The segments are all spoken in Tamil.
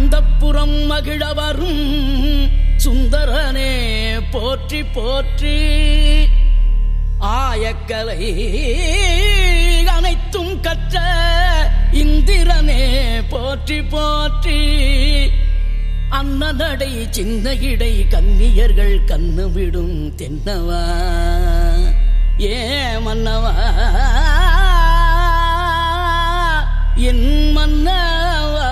அந்த புறம் மகிழ வரும் சுந்தரனே போற்றி போற்றி ஆயக்கலை அனைத்தும் கற்ற இந்திரனே போற்றி போற்றி அன்னநடை சின்ன இடை கன்னியர்கள் கண்ணு விடும் தென்னவா ஏ மன்னவா என் மன்னவா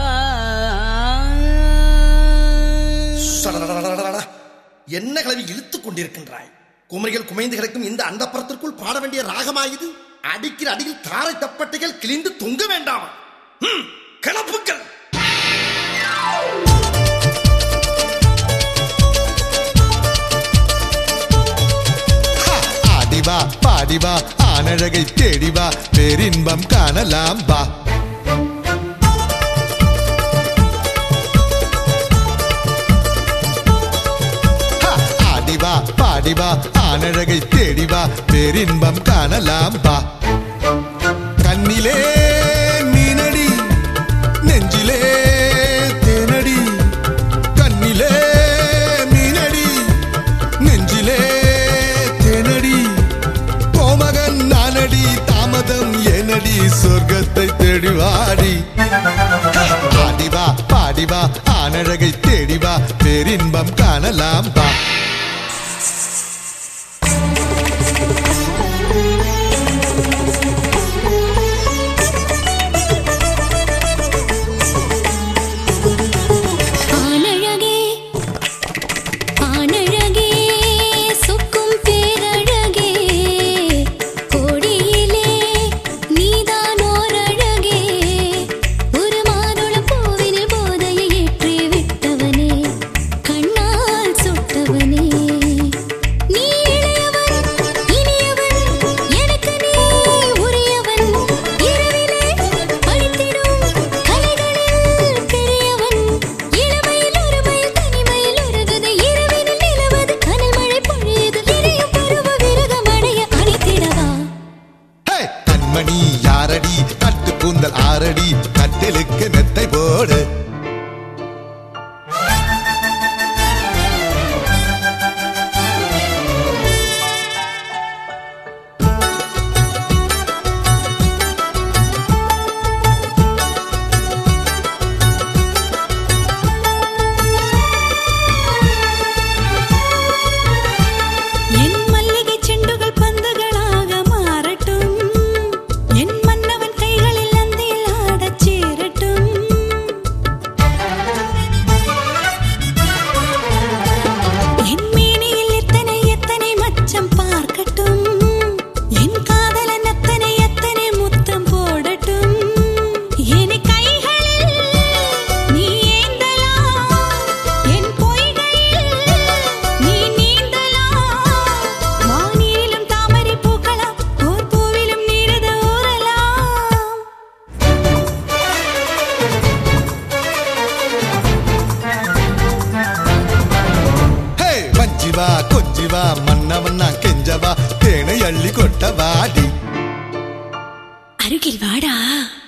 சடடடடடடடா. என்ன கிளவி இழுத்துக் கொண்டிருக்கின்றாய் குமரிகள் குமைந்து கிடக்கும் இந்த அந்தப்புறத்திற்குள் பாட வேண்டிய ராகமாயுது அடிக்கிற அடியில் தாரை தப்பட்டைகள் கிழிந்து தொங்க வேண்டாமா ம், கிளப்புக்கள் ஆடிவா பாடிவா ஆனழகை தேடிவா பேரின்பம் காணலாம் வா ஹா, ஆடிவா பாடிவா ஆனழகை தேடிவா பேரின்பம் காணலாம் வா கண்ணிலே மீனடி நெஞ்சிலே தேனடி கண்ணிலே மீனடி நெஞ்சிலே தேனடி கோமகன் நானடி தாமதம் ஏனடி சொர்க்கத்தை தேடிவாடி ஆடிவா பாடிவா ஆனழகை தேடிவா பேரின்பம் காணலாம் வா ஆனழகே ஆனழகே சொக்கும் பேரழகே கோடியிலே நீதான் ஓரழகே ஒரு மாதுளம் பூவினில் போதையை ஏற்றி விட்டவனே கண்ணால் சுட்டவனே நீ இளையவன் இனியவன் எனக்கு நீ உரியவன் இரவிலே படித்திடும் கலைகளில் பெரியவன் இளமையில் ஒருமையில் தனிமையில் உருகுது இரவினில் நிலவது கனல் மழை பொழியுது எரியும் பருவ விரகம் அடைய அணைத்திடவா ஹே! கண்மணி யாரடி கட்டு கூந்தல் ஆரடி கட்டிலுக்கு மெத்தை போடு என் மல்லிகை செண்டுகள் பந்துகளாக மாறட்டும் என் மன்னவன் கைகளில் அந்தில் ஆடச் சேரட்டும் என் மேனியில் எத்தனை எத்தனை மச்சம் பார்க்கட்டும் என் காதலன் அத்தனை எத்தனை முத்தம் போடட்டும் என் கைகளில் நீ ஏந்தலாம் என் பொய்கையில் நீ நீந்தலாம் வானிலும் தாமரை பூக்கலாம் ஓர் பூவிலும் நீரது ஊறலாம் ஹே வஞ்சிவா கொஞ்சிவா மன்னவன் நான் கெஞ்சவா தேனை அள்ளி கொட்ட வாடி அருகில் வாடா